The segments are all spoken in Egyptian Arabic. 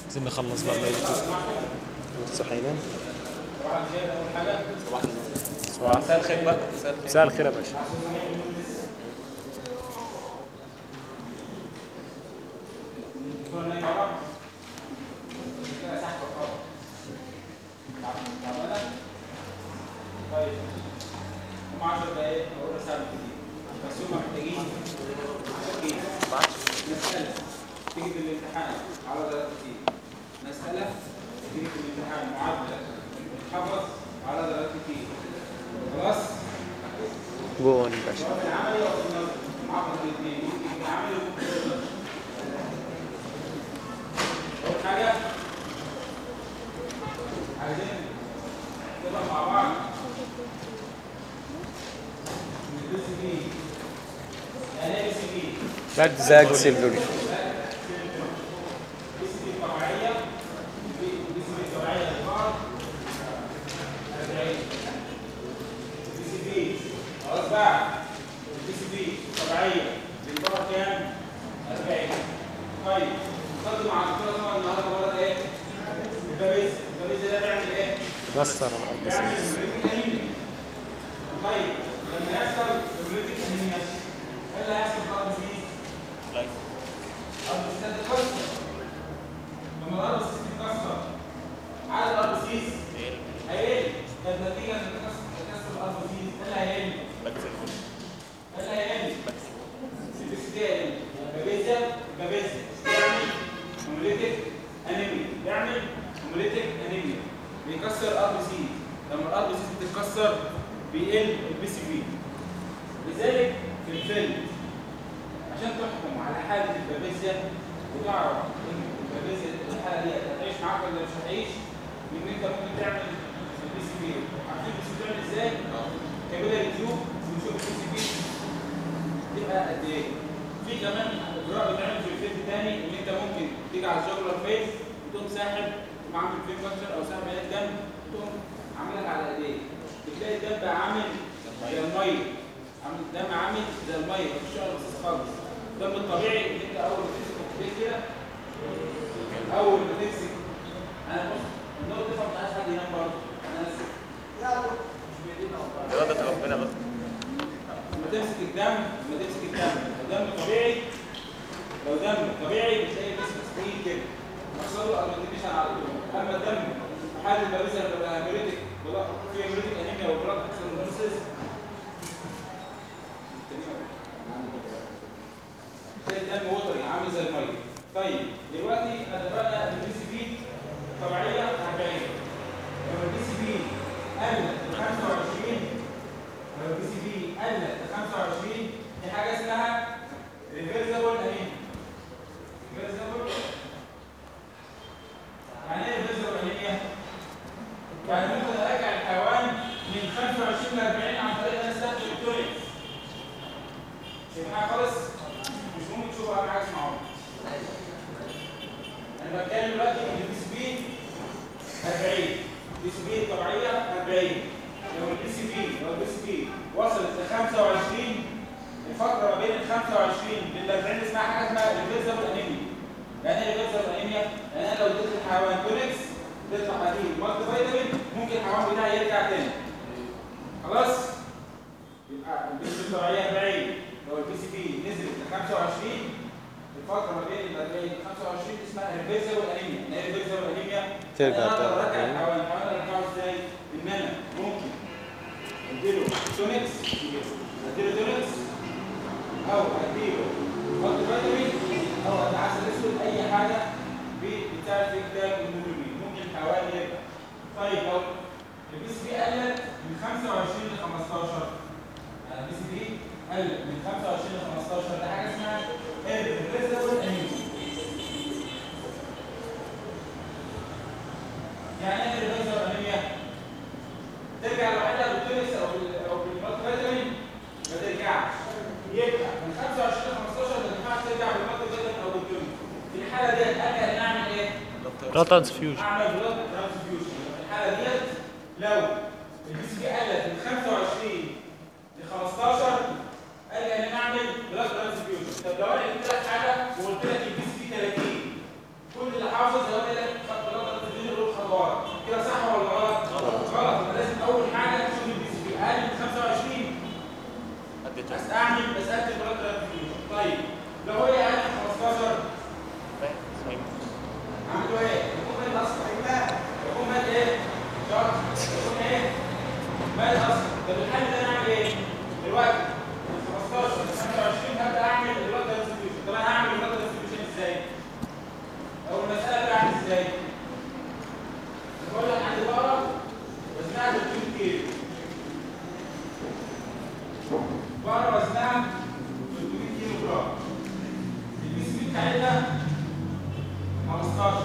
عايزين نخلص بقى الليلة صحينا مساء الخير بقى مساء الخير يا باشا طيب هم 10 دقايق او ربع ساعه بالكتير بس هم محتاجين مسألة تيجي في الامتحان على درجات كتير مسألة تيجي في الامتحان معادلة تتحفظ على درجات كتير خلاص؟ جون باشا في العملي او في النظري معقد الاثنين ممكن في العملي وممكن في النظري اول حاجة عايزين نبقى مع بعض ندرس فيه يعني ايه بس فيه بعد زاج سيلفري بسم الطبيعية بسم الطبيعية للبعض 40 بسم بي خلاص بقى بسم بي طبيعية للبعض كام؟ 40 طيب خدوا مع الدكتورة طبعا النهارده ولد ايه؟ البابيز البابيز ده بيعمل ايه؟ كسر الارض بيعمل هيموليتيك انيميا طيب لما يحصل هيموليتيك انيميا ايه اللي هيحصل في الارض دي؟ الارض دي هتتكسر لما الارض سيس تتكسر عدد الارض سيس هيقل طب نتيجه ان تكسر تكسر الارض سيس ايه اللي هيقل؟ ايه اللي هيقل؟ السيستيل بابيزا بابيزا بيعمل هيموليتيك انيميا بيعمل هيموليتيك انيميا بيكسر الارض سيس لما الارض سيس بتتكسر بيقل البي سي في لذلك في الفيلم عشان تحكم على حالة البابيزيا وتعرف ان البابيزيا الحالة دي هتعيش معاك ولا مش هتعيش ان انت ممكن تعمل البي سي بي عارفين البي سي بي بيعمل ازاي؟ كابيلاري تيوب ونشوف البي سي بي تبقى قد ايه؟ في كمان اجراء بيتعمل في الفيلم الثاني ان انت ممكن تيجي على الجوجلر فيس وتقوم ساحب تقوم عامل فين فاكتور او ساحب عينات دم وتقوم عاملها على قد ايه؟ بتلاقي الدم بقى عامل زي الميه عامل الدم عامل زي الميه مفيش شغل بسيط خالص الدم الطبيعي ان انت اول ما تمسك الكوبايه كده اول ما تمسك انا بص النقطه دي مش عايز حد ينام برضه انا اسف مش بايدينا والله إرادة ربنا بقى لما تمسك الدم لما تمسك الدم لو دم طبيعي لو دم طبيعي بتلاقي جسمك تقيل كده محصل له ارمنتيشن على طول اما الدم في حاله الباريزا لما بقى هيموريتك في هيموريتك انيميا وبلاك اكسلرونسيس تلاقي الدم وتري عامل زي الميه طيب دلوقتي اتفقنا ان البي سي بي طبيعيه 40 لما البي سي بي قلت ل 25 لو البي سي بي قلت ل 25 في حاجه اسمها ريفرسبل انيميا ريفرسبل يعني ايه ريفرسبل انيميا؟ يعني ممكن ارجع الحيوان من 25 ل 40 عن طريق ان انا استخدم التونكس شايفين حاجه خالص؟ مش ممكن تشوفوا اهم حاجه اسمعوها انا بتكلم دلوقتي ان البي سي بي 40 البي سي بي الطبيعيه 40 لو البي سي بي لو البي سي بي وصلت ل 25 الفتره ما بين ال 25 لل 40 اسمها حاجه اسمها ريفرسبل انيميا يعني ايه ريفرسبل انيميا؟ يعني انا لو اديت الحيوان تونكس تطلع حديد مالتي فيتامين ممكن الحيوان بتاعي يرجع تاني خلاص؟ يبقى البي سي بي الطبيعيه 40 لو البي سي بي نزلت ل 25 الفتره ما بين ال 40 و 25 اسمها ريفرسبل انيميا يعني ايه ريفرسبل انيميا؟ ترجع أنا أقدر تاني. ارجع الحيوان الحيوان ارجعه ازاي؟ ان انا ممكن اديله تونكس اديله تونكس او اديله مالتي فيتامين او ادي عسل اسود اي حاجه بتساعد في كتاب الهيموجلوبين ممكن الحيوان يرجع طيب لو البي سي بي قلت من 25 ل 15 يعني البي سي بي قلت من 25 ل 15 ده حاجه اسمها irreversible anemia يعني ايه irreversible anemia؟ ترجع لوحدها بالتونكس او بال- او بالمالتي فيتامين ما ترجعش يبقى من 25 ل 15 ما ينفعش ترجع بالمالتي فيتامين او بالتونكس في الحاله ديت ارجع ان اعمل ايه؟ لا ترانسفيوجن اعمل بلاد ترانسفيوجن في الحاله ديت لو البي سي بي قلت من 25 ل 15 ارجع ان انا اعمل بلاد ترانسفيوجن طب لو انا قلت لك حاجه وقلت لك البي سي بي 30 كل اللي حافظ لو قلت لك 15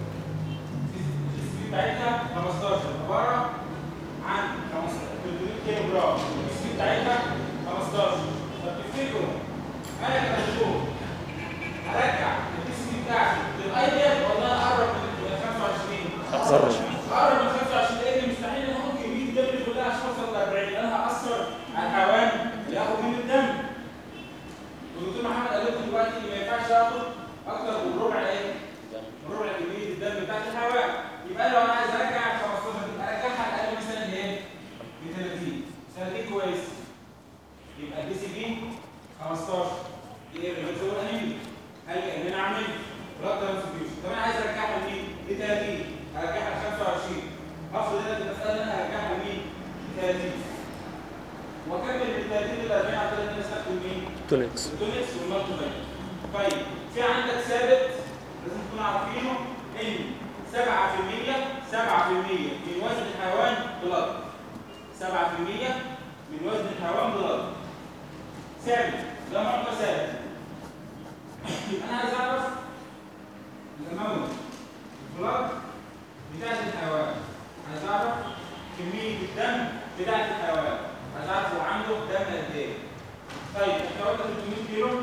السي بتاعتها 15 عباره عن 15 300 كيلو جرام السي بتاعتها 15 طب تفتكروا انا كمشهور ارجع السي بتاعتي للايديال ولا اقرب من 25 قرب اقرب من 25 لان مستحيل ان اخد كميه الدم دي كلها عشان اوصل ل 40 انا هاثر على الحيوان اللي ياخد مني الدم والدكتور محمد قال لكم دلوقتي ما ينفعش اخد اكتر من ربع ايه؟ من ربع كميه الدم بتاعت الحيوان يبقى لو انا عايز ارجع 15 دي ارجعها اقل مثلا لايه؟ ل 30 30 كويس يبقى البي سي بي 15 دي ايه اللي بتقول انيميا هل ان انا اعمل بلاد ترانسفيوجن طب انا عايز ارجعها لمين؟ ل 30 ارجعها ل 25 افرض انا المساله ان انا ارجعها لمين؟ ل 30 واكمل من 30 ل 40 عشان انا استخدم مين؟ تونكس التونكس والمالتي طيب في عندك ثابت لازم تكونوا عارفينه ان 7% 7% من وزن الحيوان بلد 7% من وزن الحيوان بلد ثابت ده معطى ثابت يبقى انا عايز اعرف الاماونت البلد بتاعت الحيوان عايز اعرف كميه الدم بتاعت الحيوان عايز اعرف هو عنده دم قد ايه طيب احنا قلنا 300 كيلو 300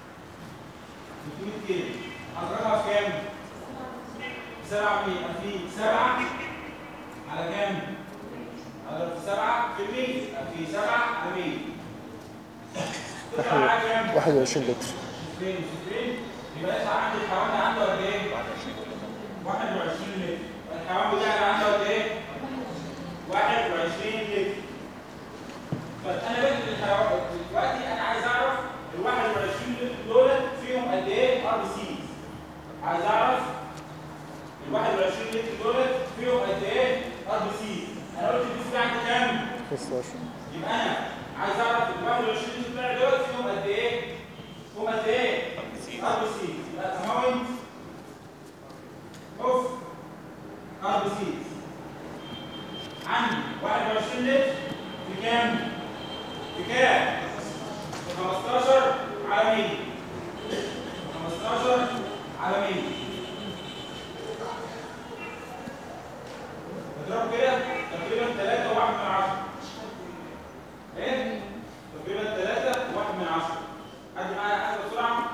كيلو هضربها في كام؟ 7 في 7 على كام؟ هضرب في 7 في 100 في 7 على 100 تطلع معايا كام؟ 21 لتر 60 60 يبقى يطلع عندي الحيوان ده عنده قد ايه؟ 21 لتر الحيوان بتاعي عنده قد ايه؟ 21 لتر طيب انا بدي الحيوان دلوقتي انا عايز اعرف ال 21 لتر دول فيهم قد ايه ار بي سي عايز اعرف ال 21 لتر دول فيهم قد ايه ار بي سي انا قلت البي سي عندي كام 15 يبقى انا عايز اعرف ال 21 لتر بتاعي دول فيهم قد ايه فيهم قد ايه ار بي سي يبقى amount اوف ار بي سي عندي 21 لتر في كام في كام في 15 على 100 15 على 100 اضرب كده تقريبا 3 و1 من 10 ايه تقريبا 3 و1 من 10 حد معايا حاجه بسرعه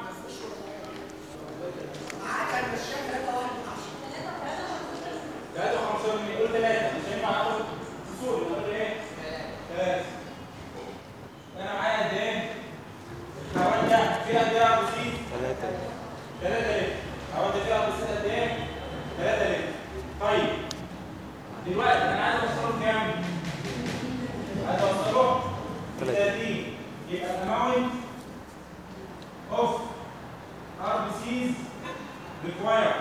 ثلاثة وخمسة من يقول ثلاثة مش هينفع اخد فصول نقول ايه؟ ثلاثة انا معايا قد ايه؟ الحيوان ده فيه قد ايه ابو سي؟ 3 ثلاثة لتر الحيوان ده فيه ابو سي قد ايه؟ ثلاثة لتر طيب دلوقتي انا عايز اوصله كام؟ عايز اوصله تلاتة. 30 يبقى الاماونت اوف ار بي سيز ريكوايرد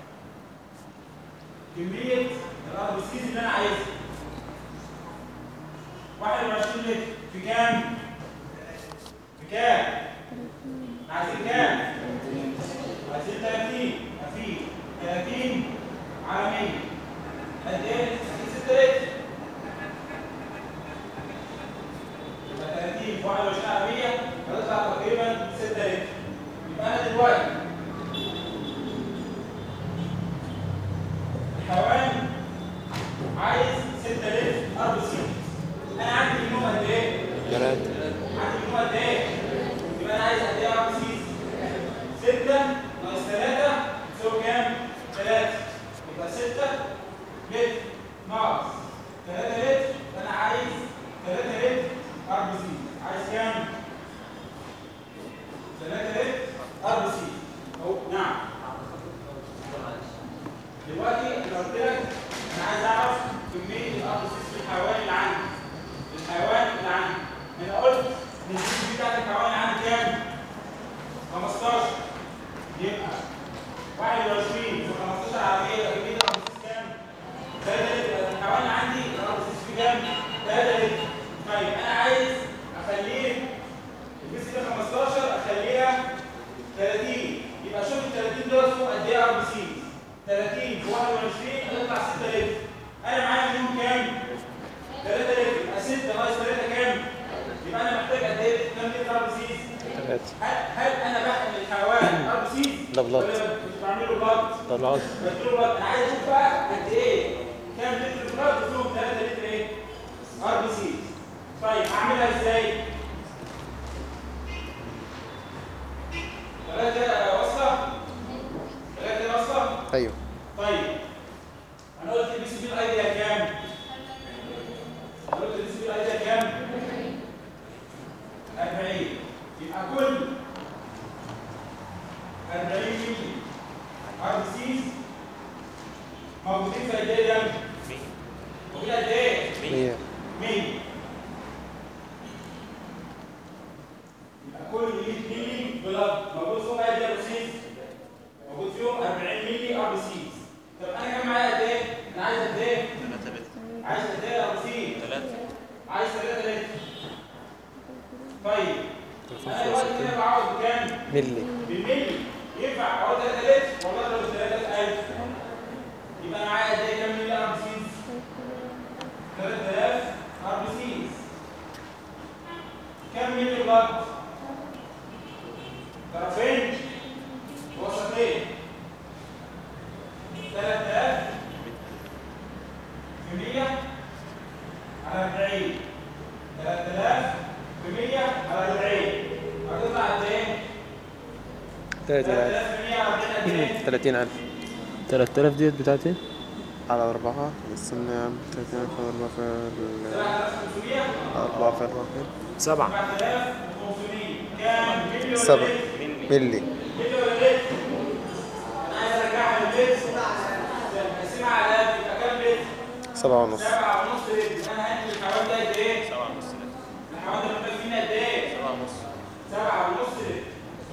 كمية الار بي سيز اللي انا عايزها 21 لتر في كام؟ في كام؟ عايزين كام؟ عايزين 30 في 30 على 100 قد ايه؟ عايزين 6 لتر يبقى 30 في 21 على 100 هتطلع تقريبا 6 لتر يبقى انا دلوقتي الحيوان عايز 6 لتر ار بي سي انا عندي منهم قد ايه؟ 3 عندي منهم قد ايه؟ يبقى انا عايز قد ايه ار بي سي؟ 6 ناقص 3 تساوي كام؟ 3 يبقى 6 لتر ناقص 3 لتر انا عايز 3 لتر ار بي سي عايز كام؟ 3 لتر ار بي سي اهو نعم دلوقتي انا قلت لك انا عايز اعرف كميه الار بي سي في الحيوان اللي عندي الحيوان اللي عندي انا قلت ان الجي بتاعت الحيوان اللي عندي كام 15 يبقى 21 في 15 على 100 يبقى كميه الار بي سي كام 3 لتر يبقى الحيوان اللي عندي الار بي سي في كام 3 لتر طيب انا عايز اخليه البي سي 15 اخليها 30 يبقى شوف ال 30 دول فوق قد ايه ار بي سي 30 في 21 هتطلع 6 لتر انا معايا منهم كام 3 لتر يبقى 6 ناقص 3 كام يبقى انا محتاج قد ايه كام لتر ار بي سي 3 هل هل انا بحمل الحيوان ار بي سي ده بلط. ولا مش بعمل بعمل له بلاد طلعت بديله بلاد انا عايز اشوف بقى قد ايه كام لتر بلاد فيهم 3 لتر ايه ار بي سي طيب اعملها ازاي ثلاثة وصلة ثلاثة وصلة ايوه طيب انا قلت البي سي بي الايديا كام قلت البي سي بي الايديا كام 40 يبقى كل 40 ملي ار بي سيز موجودين في قد ايه دم؟ موجودين قد ايه؟ 100 100 يبقى كل 100 ملي بلاد موجود فيهم قد ايه ار بي سيز؟ موجود فيهم 40 ملي ار بي سيز طب انا كام معايا قد ايه؟ انا عايز قد ايه؟ عايز قد ايه ار بي سيز؟ عايز 3 لتر طيب انا دلوقتي كده بعوض بكام؟ ملي بالملي ينفع اقول 3 لتر ولا اضرب 3000 يبقى انا معايا قد ايه كام ملي ار بي سيز 3000 ار بي سيز كام ملي بلاد طرفين وسطين 3000 في 100 على 40 3000 في 100 على 40 هتطلع قد ايه 30000 3000 في 100 على 40 قد ايه 30000 3000 ديت بتاعتي على أربعة قسمنا 30000 على أربعة في ال- 7500 أربعة في أربعة سبعة 7500 كام مليون سبعة ملي مليون لتر انا عايز ارجعها للبيت اقسمها على قد يبقى كام لتر سبعة ونص سبعة ونص لتر انا هنقل الحيوان ده قد ايه؟ سبعة ونص لتر الحيوان ده محتاج مني قد ايه؟ سبعة ونص سبعة ونص لتر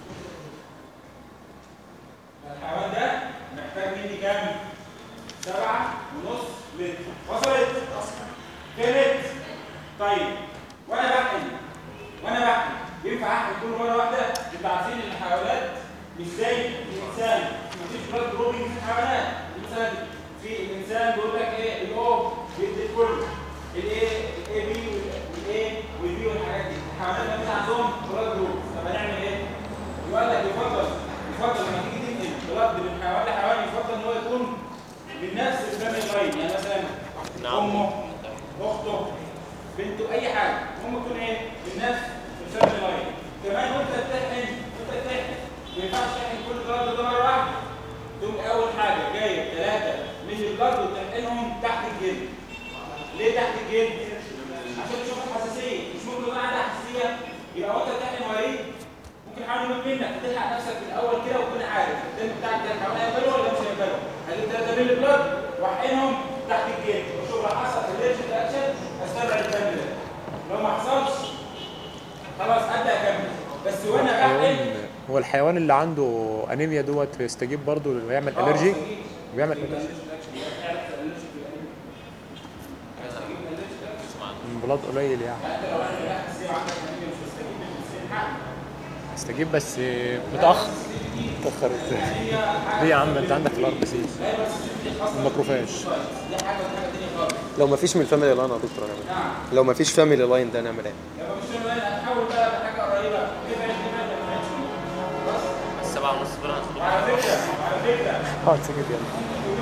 الحيوان ده محتاج مني كام؟ سبعة ونص لتر وصلت؟ كانت طيب وانا بحقن وانا بحقن ينفع احقن كل مره واحده انتوا عارفين ان الحيوانات مش زي الانسان مفيش بلاد جروبنج في الحيوانات مثلا في الانسان بيقول لك ايه الاو بيدي الكل الايه الاي بي والاي والبي والحاجات دي الحيوانات ما عندهم بلاد جروب طب هنعمل ايه؟ يقول لك يفضل يفضل لما تيجي تنقل بلاد من حيوان لحيوان يفضل ان هو يكون من نفس الفاميلي لاين يعني مثلا امه اخته بنته اي حاجه المهم يكون ايه من نفس الفاميلي لاين كمان وانت بتحقن وانت بتحقن ما ينفعش تحقن كل بلاد ده مره واحده تقوم اول حاجه جايب ثلاثه من البلاد وتحقنهم تحت الجلد ليه تحت الجلد؟ عشان تشوف الحساسيه مش ممكن يكون عندها حساسيه يبقى وانت بتحقن وريد ممكن حاول يموت منك تلحق نفسك في الاول كده وتكون عارف الدم بتاعك ده الحيوان هيقبله ولا مش هيقبله هجيب 3 مللي بلاد واحقنهم تحت الجلد واشوف لو حصل الريشن اكشن استبعد الدم ده لو ما حصلش خلاص ابدا اكمل بس وانا بحقن حيوان هو الحيوان اللي عنده انيميا دوت يستجيب برضه ويعمل آه، الرجي استجيب. بيعمل يبقى الرجي الريشن اكشن يبقى تعرف الريشن في الأنيميا. هتستجيب من الريشن أكشن. البلاد قليل يعني حتى لو انا لا حساسيه وعندك انيميا مش هستجيب من الحقن يستجيب بس متاخر متأخر ازاي ليه يا عم انت عندك الار بي سي الماكروفاج دي حاجه وحاجه تانيه خالص لو ما فيش من الفاميلي لاين يا دكتور هنعمل ايه؟ نعم لو ما فيش فاميلي لاين ده نعمل ايه؟ لما مش فاهم انا هتحول بقى بحاجه قريبه كده كده كده خلاص السبعة ونص دول هندخل وعلى فكره على فكره اه تسجل يلا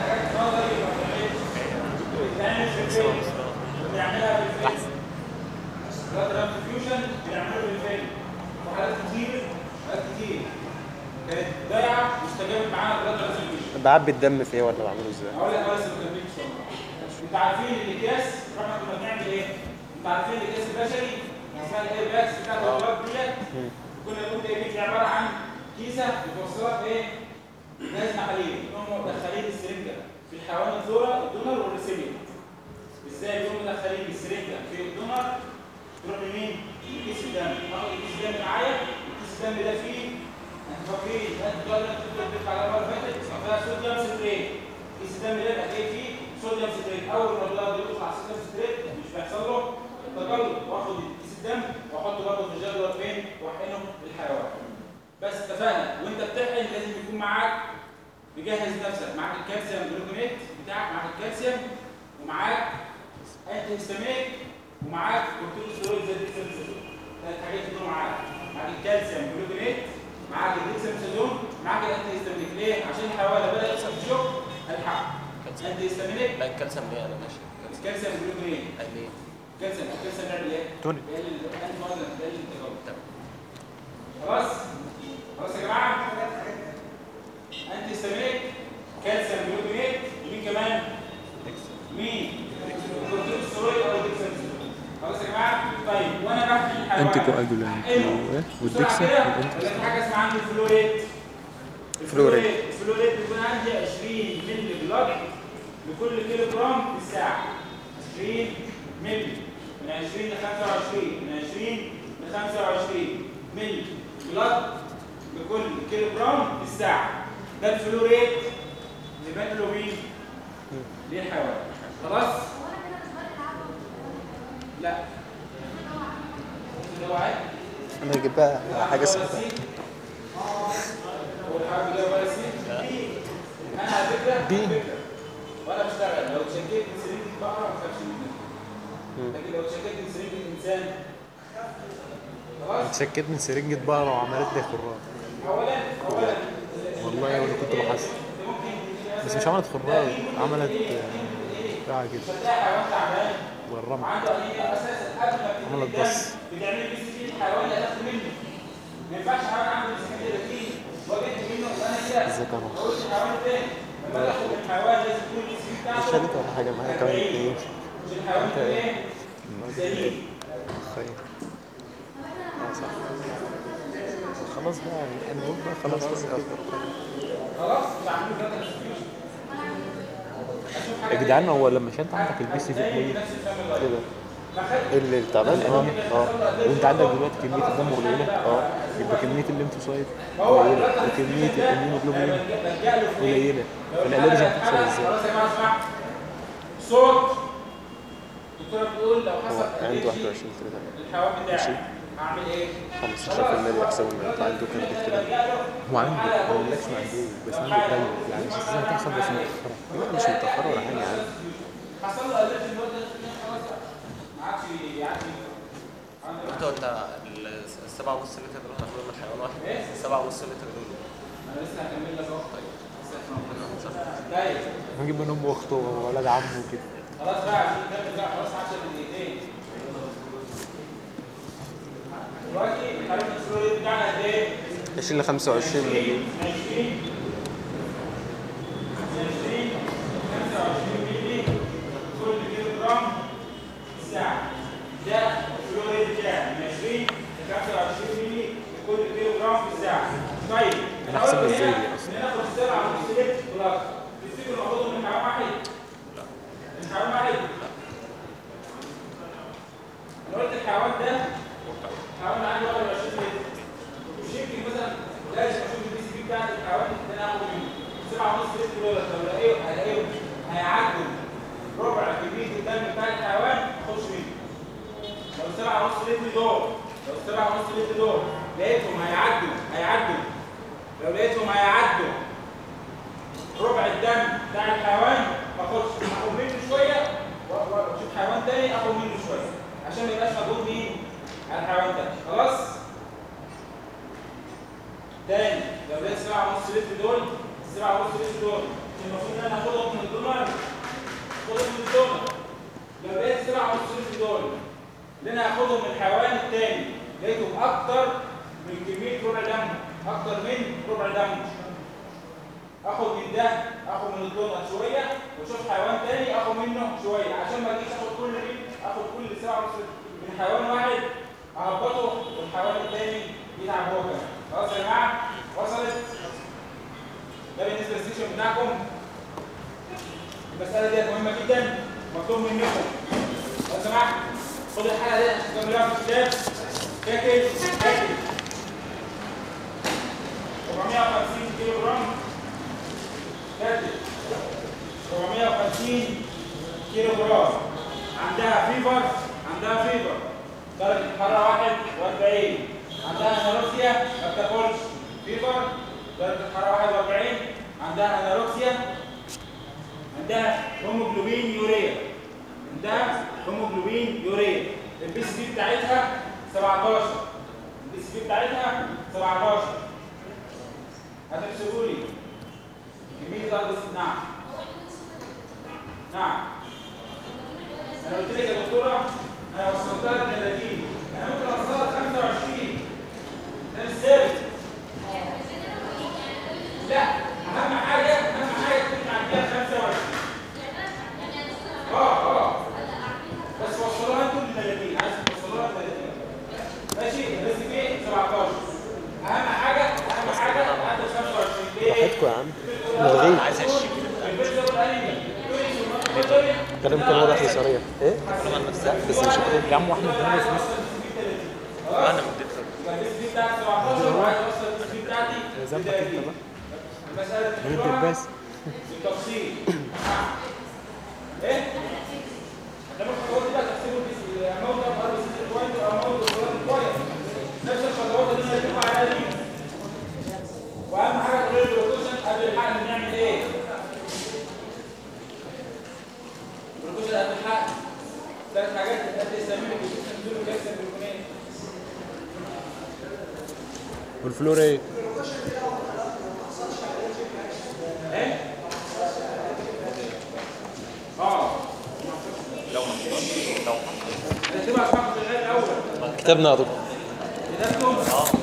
بتعمل في الفيلم بنعملها في الفيلم بلاد ترانسفيوجن بنعمله في الفيلم وحالات كتير حالات كتير كانت ضايعه واستجابت معانا بلاد ترانسفيوجن بعبي الدم في ايه ولا بعمله ازاي؟ هقول لك بس بكمل انتوا عارفين الاكياس احنا كنا بنعمل ايه؟ انتوا عارفين الاكياس البشري اسمها الاير باكس بتاعت البلاد ديت كنا بنقول ايه دي عباره عن كيسه بتوصلها بايه؟ جهاز محاليل هم مدخلين السرنجه في الحيوان الذره الدونر والريسيبيانت ازاي يكونوا مدخلين السرنجه في الدونر تروح لمين؟ لكيس الدم اخد كيس الدم معايا كيس الدم ده فيه انتوا فاكرين انتوا الدول اللي انتوا بتدفع على المره اللي فاتت فيها صوديوم ستريت كيس الدم ده هتلاقي فيه صوديوم ستريت اول ما البلاد بيطلع على صوديوم ستريت مش بيحصل له تجلط واخد كيس الدم واحطه برضه في الجدول فين؟ واحقنه للحيوان بس اتفقنا وانت بتحقن لازم يكون معاك مجهز نفسك معاك الكالسيوم جلوكونيت بتاعك معاك الكالسيوم ومعاك انتي هيستاميك ومعاك كورتيكوستيرويد زي الديكساميثاسون ثلاث حاجات يكونوا معاك معاك الكالسيوم جلوكونيت معاك الديكساميثاسون معاك الانتي هيستامينيك ليه عشان الحيوان لو بدا يحصل في شوك الحق انتي هيستامينيك لا الكالسيوم ليه انا ماشي كالسيوم جلوكرين قال ليه كالسيوم الكالسيوم بيعمل ايه؟ توني. بيقلل الانتي مازن بيقلل التجاوز تمام خلاص خلاص يا جماعه انتي هيستامينيك كالسيوم جلوكرين ومين كمان؟ مين؟ الكورتيكوستيرويد او الديكسنسين خلاص يا جماعه طيب وانا بحكي الحيوان انتي كواجولانت حلو. وايه بسرعة والدكسا كده، والانتي لازم حاجه اسمها عندي فلوريت فلوريت. الفلوريت بيكون عندي 20 مللي بلاد لكل كيلو جرام في الساعه 20 مللي من 20 ل 25 من 20 ل 25 مللي بلاد لكل كيلو جرام في الساعه ده الفلوريت للهيموجلوبين للحيوان خلاص لا ده وعي انا هجيب بقى حاجه اسمها انا على فكره بين. على فكرة، وانا بشتغل لو شكيت من سرير البقره ما تخافش منها لكن لو شكيت من سرير الانسان خلاص اتشكيت من سرنجة بقرة وعملت لي خراج اولا اولا والله وانا كنت بحس بس مش عملت خراج عملت آه، بتاع كده تلاقي حيوان تعبان والرمل وعنده انيميا اساسا قبل ما تديله عملت الدم بص. بتعمل بي سي في الحيوان اللي هتاخد منه ما ينفعش حيوان عنده بي سي في 30 واجد منه يبقى انا كده ازيك يا ماما؟ قلت الحيوان التاني لما اجي اخد الحيوان لازم يكون البي سي في بتاعته مش هديك ولا حاجة معايا كمان اتنين مش الحيوان انت يكون ايه؟ ايه؟ سليم خير اه صح خلاص بقى انا قلت بقى خلاص بس كده خلاص مش عاملين داتا ديستريبيوشن يا جدعان هو لما شنت عندك البي سي في قليل نفس الفاميلي كده فخد اللي تعبان اه اه وانت عندك دلوقتي كميه الدم قليله اه يبقى كميه الليمفوسايت قليله وكميه الاميونوجلوبولين بلجأ له في ايه؟ قليله فالالرجي هتحصل ازاي؟ خلاص يا جماعه اسمع صوت الدكتوره بتقول لو هو حصل عنده allergy 21 3 الحيوان ماشي. بتاعي هعمل ايه؟ 15% يحسب ان انت عنده كان كده هو عنده ما بقولكش ما عندوش بس عنده قليل يعني مش لازم تحصل بس متاخره لا مش متاخره ولا حاجه يعني حصل له الرجي الواد ده خلاص بقى. ما عادش يعدي عنده انت انت السبعة ونص لتر دول هناخدهم من حيوان واحد السبعة ونص لتر دول انا لسه هكمل لك اهو طيب بس احنا ربنا يستر. طيب هنجيب من امه واخته وولاد عمه وكده خلاص بقى عشان نكمل بقى خلاص 10 دقيقتين دلوقتي الحريق الفلوريد بتاعنا قد ايه؟ 20 ل 25 مليون 20 20 25 مللي كل كيلو جرام في الساعة ده الفلوريد بتاعي من 20 ل 25 مللي كل كيلو جرام في الساعة طيب أنا أحسبها إزاي دي أصلا؟ ناخد السبعة ونص لتر بلس تفتكروا ناخدهم من حيوان واحد؟ من حيوان واحد؟ انا قلت الحيوان ده حيوان عنده 21 لتر مش يمكن مثلا لازم اشوف البي سي بي بتاعت الحيوان اللي انا اخد منه 7 ونص لتر دولار لو لقيهم هلاقيهم هيعدوا ربع كميه الدم بتاع الحيوان ما اخدش منه لو 7 ونص لتر دول لو 7 ونص لتر دول لقيتهم هيعدوا هيعدوا لو لقيتهم هيعدوا ربع الدم بتاع الحيوان ما اخدش اخد منه شويه و- واشوف حيوان تاني اخد منه شويه عشان ما يبقاش مجهود مين على الحيوان ده خلاص تاني لو لقيت سبعة ونص لتر دول سبعة ونص لتر دول المفروض ان انا اخدهم من الدولار اخدهم من الدولار لو لقيت سبعة ونص لتر دول اللي انا هاخدهم من الحيوان التاني لقيتهم اكتر من كمية ربع دم اكتر من ربع دم اخد من ده اخد من الدونر شويه واشوف حيوان تاني اخد منه شويه عشان ما اجيش اخد كل دي اخد كل ساعه ونص من حيوان واحد اهبطه والحيوان التاني يتعب هو كمان خلاص يا جماعه وصلت ده بالنسبه للسيشن بتاعكم المساله دي مهمه جدا مطلوب منكم لو سمحت خد الحلقه دي عشان تكملوها في الكتاب كاكل كاكل 450 كيلو جرام كاتب 450 كيلو جرام عندها فيفر عندها فيفر درجة الحرارة 41 عندها انوركسيا ما بتاكلش فيفر درجة الحرارة 41 عندها انوركسيا عندها هيموجلوبين يوريا عندها هيموجلوبين يوريا البي سي بي بتاعتها 17 البي سي بي بتاعتها 17 هتحسبوا لي كميه ضرب نعم نعم انا قلت لك يا دكتوره انا وصلتها ل 30 انا ممكن اوصلها ل 25 ده مش ثابت لا اهم حاجه اهم حاجه تكون معديه 25 اه اه بس وصلوها انتوا ل 30 عايز توصلوها ل 30 ماشي بس في 17 اهم حاجه اهم حاجه عند 25 ليه؟ براحتكم يا عم ملغي عايز 20 كلام كان واضح وصريح ايه كل ما نفسها بس مش هتقول يا عم واحنا بنعمل فلوس انا مديت النسبه بتاعت 17 وعايز اوصل النسبه بتاعتي ذنبك انت بقى المساله انت تشرحها بس بالتفصيل ايه؟ لما الخطوات دي بقى تحسبوا الاماونت اوف ار سي بوينت والاماونت اوف بلاد بوينت نفس الخطوات اللي انا بتكلم عليها دي واهم حاجه تقول البروكوشن قبل الحقن بنعمل ايه؟ البروكوشن قبل الحقن ثلاث حاجات بتأدي السمين والبروكوشن دول وكالسيوم بالكونين والفلور ايه اه لو ما حصلش لو ما حصلش هتبقى عشان في الغايه الاول كتبنا يا دكتور كتبتم اه